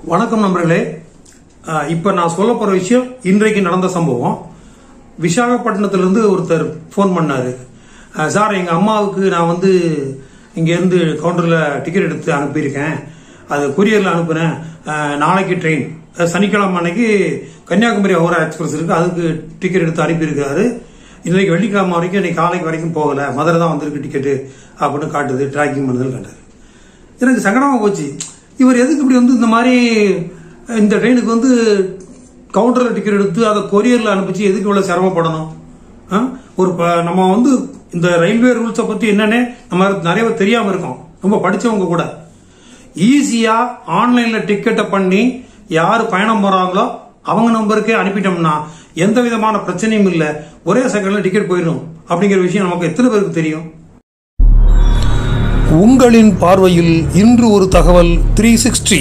வணக்கம் நண்பர்களே அஹ், இப்ப நான் சொல்ல போற விஷயம் இன்றைக்கு நடந்த சம்பவம் விசாகப்பட்டினத்திலிருந்து ஒருத்தர் ஃபோன் பண்ணாரு அஹ், சார் எங்க அம்மாவுக்கு நான் வந்து இங்க இருந்து கவுண்டர்ல டிக்கெட் எடுத்து அனுப்பியிருக்கேன் அது கொரியர்ல அனுப்புனேன் அஹ், நாளைக்கு ட்ரெயின் சனிக்கிழமை அன்னைக்கு கன்னியாகுமரி ஹவுரா எக்ஸ்பிரஸ் இருக்கு அதுக்கு டிக்கெட் எடுத்து அனுப்பியிருக்காரு இன்னைக்கு வெள்ளிக்கிழமை வரைக்கும் இன்னைக்கு காலைக்கு வரைக்கும் போகல மதுரை தான் வந்திருக்கு டிக்கெட்டு அப்படின்னு காட்டுது ட்ராக்கிங் பண்ணதில் காட்டாரு எனக்கு சங்கடமா போச்சு இவர் எதுக்கு இப்படி வந்து இந்த மாதிரி இந்த ட்ரெயினுக்கு வந்து கவுண்டர்ல டிக்கெட் எடுத்து அதை கொரியர்ல அனுப்பிச்சு எதுக்கு இவ்வளவு சிரமப்படணும் ஆ? ஒரு ப- நம்ம வந்து இந்த ரயில்வே ரூல்ஸை பத்தி என்னன்னு நம்ம நிறைய பேர் தெரியாம இருக்கோம் ரொம்ப படிச்சவங்க கூட ஈஸியா ஆன்லைன்ல டிக்கெட்டை பண்ணி யார் பயணம் போறாங்களோ அவங்க நம்பருக்கே அனுப்பிட்டோம்னா எந்த விதமான பிரச்சனையும் இல்ல ஒரே செகண்ட்ல டிக்கெட் போயிடும் அப்படிங்கிற விஷயம் நமக்கு எத்தனை பேருக்கு தெரியும் உங்களின் பார்வையில் இன்று ஒரு தகவல் த்ரீ சிக்ஸ்டி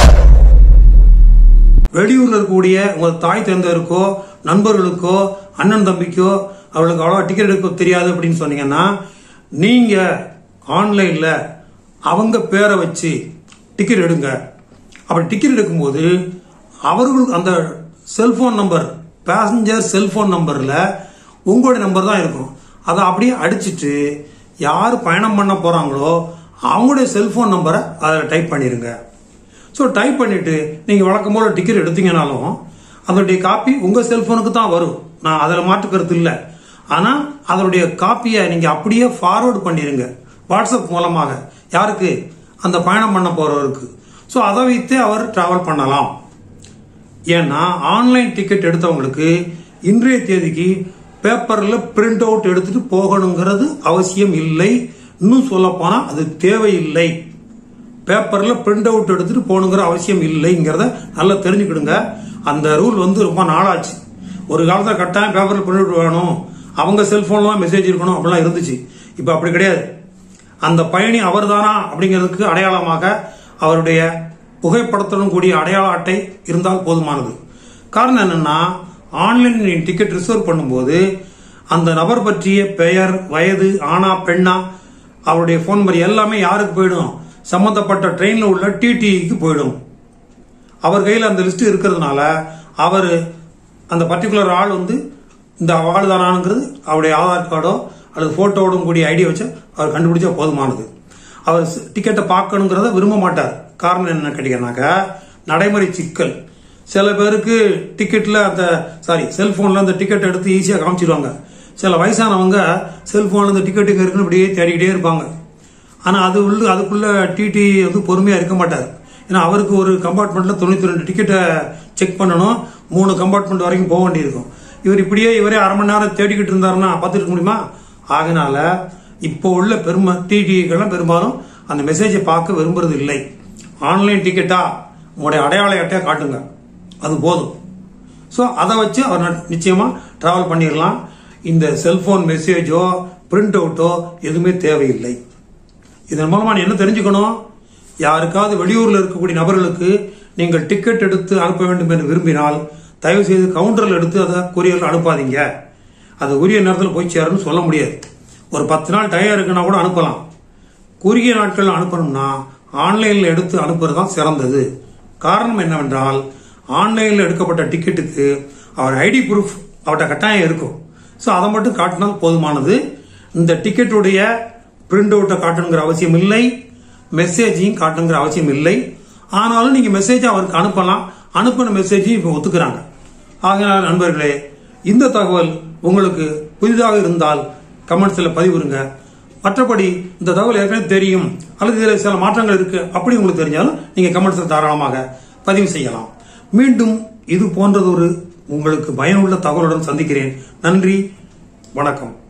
வெளியூர்ல இருக்கக்கூடிய உங்க தாய் தந்தையருக்கோ நண்பர்களுக்கோ அண்ணன் தம்பிக்கோ அவளுக்கு அவ்வளோ டிக்கெட் எடுக்க தெரியாது அப்படின்னு சொன்னீங்கன்னா நீங்க ஆன்லைன்ல அவங்க பேரை வச்சு டிக்கெட் எடுங்க அப்படி டிக்கெட் எடுக்கும்போது அவர்கள் அந்த செல்போன் நம்பர் பேசஞ்சர் செல்போன் நம்பர்ல உங்களுடைய நம்பர் தான் இருக்கும் அதை அப்படியே அடிச்சிட்டு யார் பயணம் பண்ண போறாங்களோ அவங்களுடைய செல்போன் நம்பரை அதில் டைப் பண்ணிருங்க ஸோ டைப் பண்ணிட்டு நீங்க வழக்கம் போல டிக்கெட் எடுத்தீங்கனாலும் அதனுடைய காப்பி உங்க செல்போனுக்கு தான் வரும் நான் அதில் மாற்றுக்கிறது இல்லை ஆனா அதனுடைய காப்பியை நீங்க அப்படியே ஃபார்வர்ட் பண்ணிருங்க வாட்ஸ்அப் மூலமாக யாருக்கு அந்த பயணம் பண்ண போறவருக்கு ஸோ அதை வைத்தே அவர் டிராவல் பண்ணலாம் ஏன்னா ஆன்லைன் டிக்கெட் எடுத்தவங்களுக்கு இன்றைய தேதிக்கு பேப்பர்ல பிரிண்ட் அவுட் எடுத்துட்டு போகணுங்கிறது அவசியம் இல்லை இன்னும் சொல்ல போனா அது தேவையில்லை பேப்பர்ல பிரிண்ட் அவுட் எடுத்துட்டு போகணுங்கிற அவசியம் இல்லைங்கிறத நல்லா தெரிஞ்சுக்கிடுங்க அந்த ரூல் வந்து ரொம்ப நாளாச்சு ஒரு காலத்துல கட்டாயம் பேப்பர்ல பிரிண்ட் அவுட் வேணும் அவங்க செல்போன்ல தான் மெசேஜ் இருக்கணும் அப்படிலாம் இருந்துச்சு இப்ப அப்படி கிடையாது அந்த பயணி அவர்தானா அப்படிங்கிறதுக்கு அடையாளமாக அவருடைய புகைப்படத்துடன் கூடிய அடையாள அட்டை இருந்தால் போதுமானது காரணம் என்னன்னா ஆன்லைன் டிக்கெட் ரிசர்வ் பண்ணும்போது அந்த நபர் பற்றிய பெயர் வயது ஆணா பெண்ணா அவருடைய ஃபோன் நம்பர் எல்லாமே யாருக்கு போயிடும் சம்பந்தப்பட்ட ட்ரெயின்ல உள்ள டிடிக்கு போயிடும் அவர் கையில் அந்த லிஸ்ட் இருக்கிறதுனால அவர் அந்த பர்டிகுலர் ஆள் வந்து இந்த ஆள் தானாங்கிறது அவருடைய ஆதார் கார்டோ அல்லது போட்டோவோடும் கூடிய ஐடியா வச்சு அவர் கண்டுபிடிச்சா போதுமானது அவர் டிக்கெட்டை பார்க்கணுங்கிறத விரும்ப மாட்டார் காரணம் என்ன கேட்டீங்கன்னாக்கா நடைமுறை சிக்கல் சில பேருக்கு டிக்கெட்ல அந்த சாரி செல்போன்ல அந்த டிக்கெட் எடுத்து ஈஸியா காமிச்சிடுவாங்க சில வயசானவங்க செல்போன்ல இந்த டிக்கெட் எங்க இருக்குன்னு இப்படியே தேடிக்கிட்டே இருப்பாங்க ஆனா அது உள்ள அதுக்குள்ள டிடி வந்து பொறுமையா இருக்க மாட்டார் ஏன்னா அவருக்கு ஒரு கம்பார்ட்மெண்ட்ல தொண்ணூத்தி ரெண்டு டிக்கெட்டை செக் பண்ணணும் மூணு கம்பார்ட்மெண்ட் வரைக்கும் போக வேண்டியிருக்கும் இவர் இப்படியே இவரே அரை மணி நேரம் தேடிக்கிட்டு இருந்தாருன்னா பார்த்துட்டு முடியுமா ஆகினால இப்போ உள்ள பெரும டிடிக்கெல்லாம் பெரும்பாலும் அந்த மெசேஜை பார்க்க விரும்புறது இல்லை ஆன்லைன் டிக்கெட்டா உங்களுடைய அடையாள அட்டையா காட்டுங்க அது போதும் ஸோ அதை வச்சு அவர் ந- நிச்சயமா டிராவல் பண்ணிடலாம் இந்த செல்போன் மெசேஜோ பிரிண்ட் அவுட்டோ எதுவுமே தேவையில்லை இதன் மூலமா நீ என்ன தெரிஞ்சுக்கணும் யாருக்காவது வெளியூர்ல இருக்கக்கூடிய நபர்களுக்கு நீங்கள் டிக்கெட் எடுத்து அனுப்ப வேண்டும் என்று விரும்பினால் தயவு செய்து கவுண்டரில் எடுத்து அதை கொரியரில் அனுப்பாதீங்க அது உரிய நேரத்தில் போய் சேரும்னு சொல்ல முடியாது ஒரு பத்து நாள் டயம் இருக்குன்னா கூட அனுப்பலாம் குறுகிய நாட்கள் அனுப்பணும்னா ஆன்லைன்ல எடுத்து அனுப்புறது தான் சிறந்தது காரணம் என்னவென்றால் ஆன்லைன்ல எடுக்கப்பட்ட டிக்கெட்டுக்கு அவர் ஐடி ப்ரூஃப் அவர்கிட்ட கட்டாயம் இருக்கும் ஸோ அதை மட்டும் காட்டினால் போதுமானது இந்த டிக்கெட்டுடைய பிரிண்ட் அவுட்டை காட்டணுங்கிற அவசியம் இல்லை மெசேஜையும் காட்டணுங்கிற அவசியம் இல்லை ஆனாலும் நீங்க மெசேஜ் அவருக்கு அனுப்பலாம் அனுப்பின மெசேஜையும் இப்போ ஒத்துக்கிறாங்க ஆகையால நண்பர்களே இந்த தகவல் உங்களுக்கு புதிதாக இருந்தால் கமெண்ட்ஸ்ல பதிவிடுங்க மற்றபடி இந்த தகவல் ஏற்கனவே தெரியும் அல்லது இதில் சில மாற்றங்கள் இருக்கு அப்படி உங்களுக்கு தெரிஞ்சாலும் நீங்க கமெண்ட்ஸ்ல தாராளமாக பதிவு செய்யலாம் மீண்டும் இது போன்றதொரு உங்களுக்கு பயனுள்ள தகவலுடன் சந்திக்கிறேன் நன்றி வணக்கம்